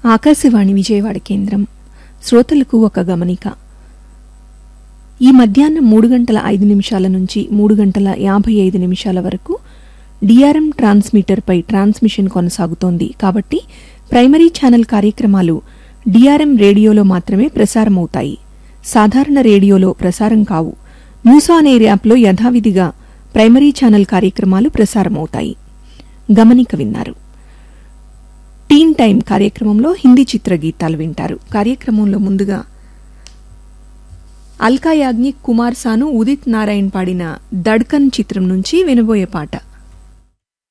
ఆకాశవాణి విజయవాడ కేంద్రం శ్రోతలకు ఒక గమనిక ఈ మధ్యాహ్నం మూడు గంటల ఐదు నిమిషాల నుంచి మూడు గంటల యాభై ఐదు నిమిషాల వరకు డిఆర్ఎం ట్రాన్స్మిటర్పై ట్రాన్స్మిషన్ కొనసాగుతోంది కాబట్టి ప్రైమరీ ఛానల్ కార్యక్రమాలు డిఆర్ఎం రేడియోలో మాత్రమే ప్రసారమవుతాయి సాధారణ రేడియోలో ప్రసారం కావు న్యూస్ ఆన్ ఎయిర్ యాప్లో యథావిధిగా ప్రైమరీ ఛానల్ కార్యక్రమాలు ప్రసారమవుతాయి గమనిక విన్నారు టీన్ టైం కార్యక్రమంలో హిందీ చిత్ర గీతాలు వింటారు కార్యక్రమంలో ముందుగా అల్కా యాగ్నిక్ కుమార్ సాను ఉదిత్ నారాయణ్ పాడిన దడ్కన్ చిత్రం నుంచి వినబోయే పాట